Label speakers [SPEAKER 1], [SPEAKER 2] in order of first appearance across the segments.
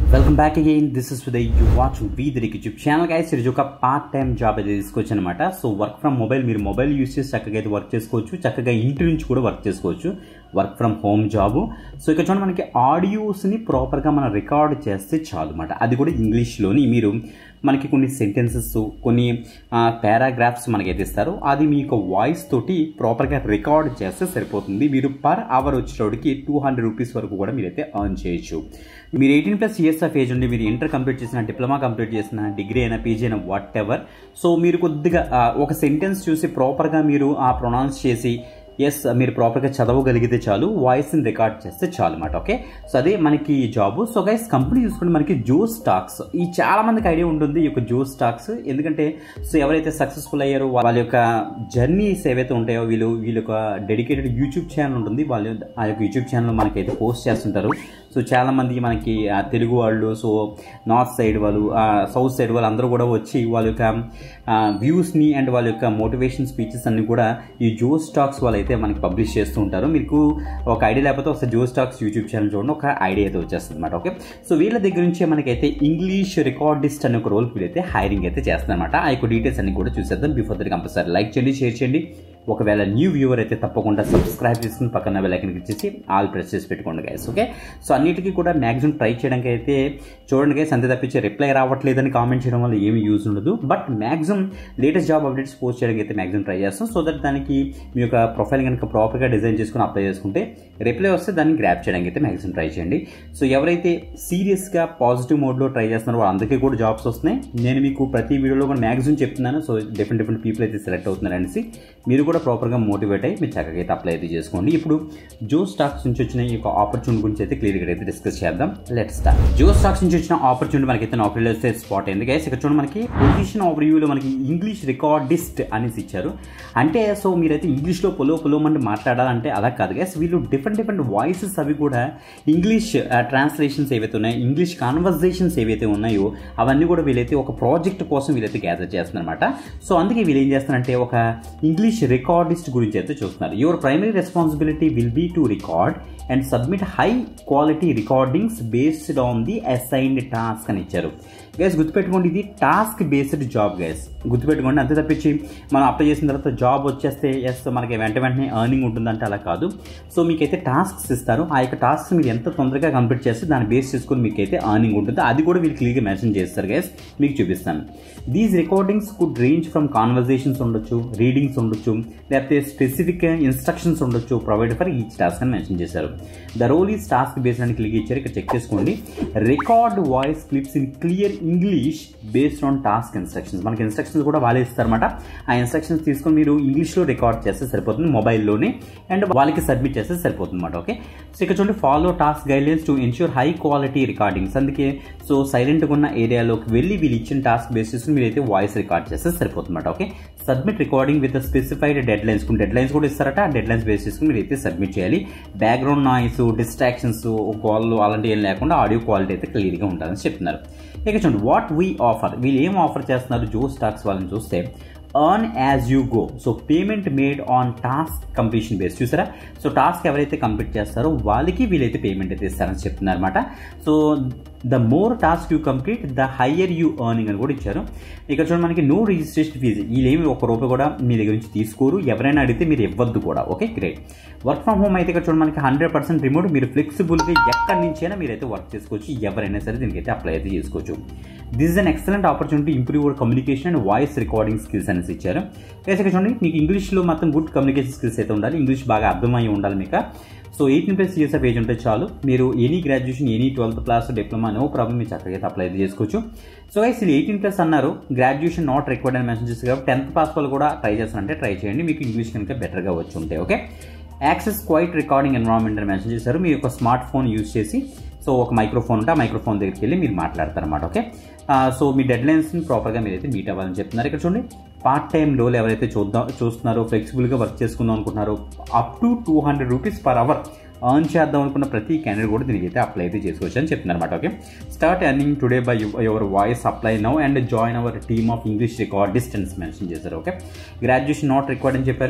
[SPEAKER 1] welcome back again this is with you watch వీదరికి YouTube channel guys ఈరోజు ఒక part time job అయితే తీసుకొచ్చు అనమాట సో వర్క్ ఫ్రమ్ మొబైల్ మీరు మొబైల్ యూస్ చేసి చక్కగా అయితే వర్క్ చేసుకోవచ్చు చక్కగా ఇంటి నుంచి కూడా వర్క్ చేసుకోవచ్చు work from home job so ఇక్కడ చూడండి మనకి ఆడియోస్ని ప్రాపర్గా మనం రికార్డ్ చేస్తే చాలు అనమాట అది కూడా ఇంగ్లీష్లోని మీరు మనకి కొన్ని సెంటెన్సెస్ కొన్ని పారాగ్రాఫ్స్ మనకైతే ఇస్తారు అది మీ యొక్క వాయిస్ తోటి ప్రాపర్గా రికార్డ్ చేస్తే సరిపోతుంది మీరు పర్ అవర్ వచ్చేటోడికి టూ హండ్రెడ్ రూపీస్ వరకు కూడా మీరైతే ఎర్న్ చేయొచ్చు మీరు eighteen plus years of age ఉండి మీరు ఇంటర్ కంప్లీట్ చేసిన డిప్లొమా కంప్లీట్ చేసిన డిగ్రీ అయినా పీజీ అయినా వాట్ ఎవర్ సో మీరు కొద్దిగా ఆ, ఒక సెంటెన్స్ చూసి ప్రాపర్గా మీరు ఆ ప్రొనౌన్స్ చేసి ఎస్ మీరు ప్రాపర్గా చదవగలిగితే చాలు వాయిస్ని రికార్డ్ చేస్తే చాలు అనమాట ఓకే సో అదే మనకి జాబ్ సో గైస్ కంపెనీ చూసుకుంటే మనకి జో స్టాక్స్ ఈ చాలా మందికి ఐడియా ఉంటుంది ఈ యొక్క జో స్టాక్స్ ఎందుకంటే సో ఎవరైతే సక్సెస్ఫుల్ అయ్యారో వాళ్ళ యొక్క జర్నీస్ ఏవైతే ఉంటాయో వీళ్ళు వీళ్ళ యొక్క డెడికేటెడ్ యూట్యూబ్ ఛానల్ ఉంటుంది వాళ్ళు ఆ యొక్క యూట్యూబ్ ఛానల్ మనకైతే పోస్ట్ చేస్తుంటారు సో చాలా మంది మనకి ఆ, తెలుగు వాళ్ళు సో నార్త్ సైడ్ వాళ్ళు ఆ, సౌత్ సైడ్ వాళ్ళు అందరూ కూడా వచ్చి వాళ్ళ యొక్క ఆ, వ్యూస్ని అండ్ వాళ్ళ యొక్క మోటివేషన్ స్పీచెస్ అన్ని కూడా ఈ జో స్టాక్స్ వాళ్ళు అయితే మనకి పబ్లిష్ చేస్తూ ఉంటారు మీకు ఒక ఐడియా లేకపోతే ఒకసారి జో స్టాక్స్ యూట్యూబ్ ఛానల్ చూడండి ఒక ఐడియా అయితే వచ్చేస్తుంది అనమాట ఓకే సో వీళ్ళ దగ్గర నుంచి మనకైతే ఇంగ్లీష్ రికార్డిస్ట్ అనే ఒక రోల్ వీళ్ళైతే హైరింగ్ అయితే చేస్తారనమాట ఆ యొక్క డీటెయిల్స్ అన్ని కూడా చూసేద్దాం బిఫోర్ దట్ కంపల్సరీ లైక్ చేయండి షేర్ చేయండి ఒకవేళ న్యూ వ్యూవర్ అయితే తప్పకుండా సబ్స్క్రైబ్ చేసుకుని పక్కన బెల్లైకన్ ఇచ్చేసి ఆల్ ప్రెస్ చేసి పెట్టుకోండి గైస్ ఓకే సో అన్నిటికీ కూడా మ్యాక్సిమం ట్రై చేయడానికి అయితే చూడండి గైస్ అంతే తప్పించి రిప్లై రావట్లేదని కామెంట్ చేయడం వల్ల ఏమి యూజ్ ఉండదు but maximum latest job updates post చేయడానికి అయితే మ్యాక్సిమం ట్రై చేస్తాం సో దట్ దానికి మీ యొక్క ప్రొఫైల్ కనుక ప్రాపర్గా డిజైన్ చేసుకుని అప్లై చేసుకుంటే రిప్లై వస్తే దాన్ని గ్రాప్ చేయడానికి అయితే మ్యాక్సిమం ట్రై చేయండి సో ఎవరైతే సీరియస్గా పాజిటివ్ మోడ్లో ట్రై చేస్తున్నారో వాళ్ళందరికీ కూడా జాబ్స్ వస్తున్నాయి నేను మీకు ప్రతి వీడియోలో కూడా మ్యాక్సిమం చెప్తున్నాను సో డిఫరెంట్ డిఫరెంట్ పీపుల్ అయితే సెలెక్ట్ అవుతున్నారు అనేసి మీరు కూడా ప్రాపర్గా మోటివేట్ అయ్యి మీరు చక్కగా అయితే అప్లై అయితే చేసుకోండి ఇప్పుడు జో స్టాక్స్ నుంచి వచ్చిన ఈ యొక్క ఆపర్చునిటీ గురించి అయితే క్లియర్గా అయితే డిస్కస్ చేద్దాం లెట్ స్టార్ట్ జో స్టాక్స్ నుంచి వచ్చిన ఆపర్చునిటీ మనకైతే నౌకరీలో అయితే స్పాట్ అయింది గైస్ ఇక్కడ చూడండి మనకి పొజిషన్ ఆఫ్ రివ్యూలో మనకి ఇంగ్లీష్ రికార్డిస్ట్ అనేసి ఇచ్చారు అంటే సో మీరైతే ఇంగ్లీష్లో పొలో పొలోమంటే మాట్లాడాలంటే అలా కాదు గైస్ వీళ్ళు డిఫరెంట్ డిఫరెంట్ వాయిసెస్ అవి కూడా ఇంగ్లీష్ ట్రాన్స్లేషన్స్ ఏవైతే ఉన్నాయో ఇంగ్లీష్ కాన్వర్జేషన్స్ ఏవైతే ఉన్నాయో అవన్నీ కూడా వీళ్ళైతే ఒక ప్రాజెక్ట్ కోసం వీళ్ళైతే గ్యాదర్ చేస్తున్నారన్నమాట సో అందుకే వీళ్ళు ఏం చేస్తున్నారంటే ఒక ఇంగ్లీష్ రికార్డిస్ట్ గురించి అయితే చూస్తున్నారు your primary responsibility will be to record and submit high quality recordings based on the assigned task అని ఇచ్చారు గైస్ గుర్తుపెట్టుకోండి ఇది టాస్క్ బేస్డ్ జాబ్ గైస్ గుర్తుపెట్టుకోండి అంతే తప్పించి మనం అప్లై చేసిన తర్వాత జాబ్ వచ్చేస్తే ఎస్ మనకి వెంట వెంటనే ఎర్నింగ్ ఉంటుందంటే అలా కాదు సో మీకైతే టాస్క్స్ ఇస్తారు ఆ యొక్క టాస్క్ మీరు ఎంత తొందరగా కంప్లీట్ చేస్తే దాన్ని బేస్ చేసుకొని మీకైతే ఎర్నింగ్ ఉంటుంది అది కూడా వీళ్ళు క్లియర్గా మెన్షన్ చేస్తారు గైస్ మీకు చూపిస్తాను these recordings could range from conversations ఉండొచ్చు రీడింగ్స్ ఉండొచ్చు లేకపోతే స్పెసిఫిక్ ఇన్స్ట్రక్షన్స్ ఉండొచ్చు ప్రొవైడ్ ఫర్ ఈచ్ టాస్క్ అని మెన్షన్ చేశారు the role is task based అని క్లిక్ ఇచ్చారు ఇక్కడ చెక్ చేసుకోండి record voice clips in clear English based on task instructions మనకి ఇన్స్ట్రక్షన్స్ కూడా వాళ్ళే ఇస్తారన్నమాట ఆ ఇన్స్ట్రక్షన్స్ తీసుకొని మీరు ఇంగ్లీష్లో రికార్డ్ చేస్తే సరిపోతుంది మొబైల్లోనే అండ్ వాళ్ళకి సబ్మిట్ చేస్తే సరిపోతుంది అనమాట ఓకే సో ఇక్కడ చూడండి follow task guidelines to ensure high quality recordings అందుకే సో సైలెంట్గా ఉన్న ఏరియాలోకి వెళ్ళి వీళ్ళు ఇచ్చిన టాస్క్ బేస్ చేసుకుని మీరైతే వాయిస్ రికార్డ్ చేస్తే సరిపోతుంది అనమాట okay submit recording with specified deadlines కొన్ని డెడ్ లైన్స్ కూడా ఇస్తారట ఆ డెడ్ లైన్స్ బేస్ చేసుకుని మీరైతే సబ్మిట్ చేయాలి బ్యాక్గ్రౌండ్ నాయిస్ డిస్ట్రాక్షన్స్ కాల్ అలాంటివి ఏం లేకుండా ఆడియో క్వాలిటీ అయితే క్లియర్గా ఉంటుందని చెప్తున్నారు ఇక చూడండి వాట్ వీ ఆఫర్ వీళ్ళు ఏం ఆఫర్ చేస్తున్నారు జో స్టాక్స్ వాళ్ళని చూస్తే earn as you go so payment made on task completion base చూసారా సో టాస్క్ ఎవరైతే కంప్లీట్ చేస్తారో వాళ్ళకి వీళ్ళైతే పేమెంట్ అయితే ఇస్తారని చెప్తున్నారు అనమాట so the more task you complete the higher you earning అని కూడా ఇచ్చారు ఇక్కడ చూడండి మనకి నో రిజిస్ట్రేషన్ ఫీజు వీళ్ళేమి ఒక రూపాయి కూడా మీ దగ్గర నుంచి తీసుకోరు ఎవరైనా అడిగితే మీరు ఇవ్వద్దు కూడా okay great work from home అయితే ఇక్కడ చూడండి మనకి హండ్రెడ్ పర్సెంట్ రిమోట్ మీరు ఫ్లెక్సిబుల్గా ఎక్కడి నుంచైనా మీరైతే వర్క్ చేసుకోవచ్చు ఎవరైనా సరే దీనికైతే అప్లై అయితే చేసుకోవచ్చు this is an excellent opportunity improve your communication and voice recording skills అనేసి ఇచ్చారు అయితే ఇక్కడ చూడండి మీకు ఇంగ్లీష్లో మొత్తం గుడ్ కమ్యూనికేషన్ స్కిల్స్ అయితే ఉండాలి ఇంగ్లీష్ బాగా అర్థమై ఉండాలి మీకు so eighteen plus years of age ఉంటే చాలు మీరు any graduation any twelfth class diploma no problem మీరు చక్కగా అయితే అప్లై అయితే చేసుకోవచ్చు సో గైస్ ఇది ఎయిటీన్ ప్లస్ అన్నారు గ్రాడ్యుయేషన్ నాట్ రిక్వైర్డ్ అని మెన్షన్ చేస్తారు కాబట్టి టెన్త్ పాస్ వాళ్ళు కూడా ట్రై చేస్తారంటే ట్రై చేయండి మీకు ఇంగ్లీష్ కనుక బెటర్గా వచ్చి ఉంటాయి okay access quiet recording environment అని మెన్షన్ చేశారు మీ యొక్క స్మార్ట్ ఫోన్ యూజ్ చేసి సో ఒక మైక్రోఫోన్ ఉంటే ఆ మైక్రోఫోన్ దగ్గరికి వెళ్ళి మీరు మాట్లాడతారన్నమాట ఓకే సో మీ డెడ్ లైన్స్ని ప్రాపర్గా మీరైతే మీట్ అవ్వాలని చెప్తున్నారు ఇక్కడ చూడండి పార్ట్ టైం రోల్ ఎవరైతే చూద్దాం చూస్తున్నారో ఫ్లెక్సిబుల్గా వర్క్ చేసుకుందాం అనుకుంటున్నారో up to two hundred rupees per hour earn చేద్దాం అనుకున్న ప్రతి క్యాండిడేట్ కూడా దీనికి అయితే అప్లై అయితే చేసుకోవచ్చు అని చెప్తున్నారు అనమాట okay start earning today by your voice apply now and join our team of English recordists mention చేశారు ఓకే గ్రాడ్యుయేషన్ నాట్ రిక్వైర్డ్ అని చెప్పారు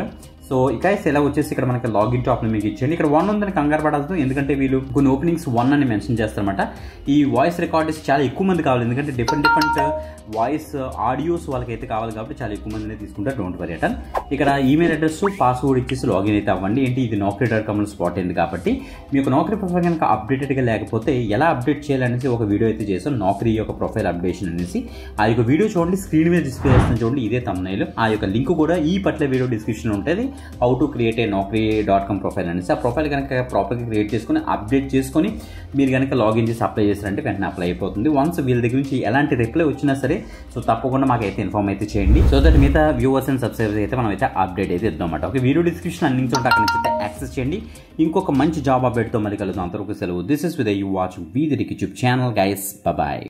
[SPEAKER 1] సో ఇక ఇలా వచ్చేసి ఇక్కడ మనకి లాగిన్ టు ఆప్షన్ మీకు ఇచ్చేయండి ఇక్కడ వన్ ఉందని కంగారు పడద్దు ఎందుకంటే వీళ్ళు కొన్ని ఓపెనింగ్స్ వన్ అని మెన్షన్ చేస్తారన్నమాట ఈ వాయిస్ రికార్డర్స్ చాలా ఎక్కువ మంది కావాలి ఎందుకంటే డిఫరెంట్ డిఫరెంట్ వాయిస్ ఆడియోస్ వాళ్ళకైతే కావాలి కాబట్టి చాలా ఎక్కువ మందినే తీసుకుంటారు డోంట్ వరీ అటల్ ఇక్కడ ఈమెయిల్ అడ్రస్ పాస్వర్డ్ ఇచ్చేసి లాగిన్ అయితే అవ్వండి ఏంటి ఇది నౌకరీ డాట్ కామ్లో స్పాట్ అయింది కాబట్టి మీ యొక్క నౌకరీ ప్రొఫైల్ కనుక అప్డేటెడ్గా లేకపోతే ఎలా అప్డేట్ చేయాలనేసి ఒక వీడియో అయితే చేసాం నౌకరీ యొక్క ప్రొఫైల్ అప్డేషన్ అనేసి ఆ యొక్క వీడియో చూడండి స్క్రీన్ మీద డిస్ప్లే చేస్తున్న చూడండి ఇదే తమ్నైల్ ఆ యొక్క లింక్ కూడా ఈ పట్ల వీడియో డిస్క్రిప్షన్ ఉంటుంది how to create a Naukri dot com profile అనేసి ఆ ప్రొఫైల్ కనుక ప్రాపర్గా క్రియేట్ చేసుకుని అప్డేట్ చేసుకొని మీరు కనుక లాగిన్ చేసి అప్లై చేశారంటే వెంటనే అప్లై అయిపోతుంది వన్స్ వీళ్ళ దగ్గర నుంచి ఎలాంటి రిప్లై వచ్చినా సరే సో తప్పకుండా మాకైతే ఇన్ఫార్మ్ అయితే చేయండి సో దట్ మిగతా వ్యూవర్స్ అండ్ సబ్స్క్రైబర్స్ అయితే మనం అయితే అప్డేట్ అయితే ఇద్దాం అన్నమాట ఒక వీడియో డిస్క్రిప్షన్ అన్ని నుంచి ఉంటే అక్కడ నుంచి అయితే యాక్సెస్ చేయండి ఇంకొక మంచి జాబ్ అప్డేట్తో మళ్ళీ కలుద్దాం అంతవరకు సెలవు this is with you watch we the YouTube channel guys bye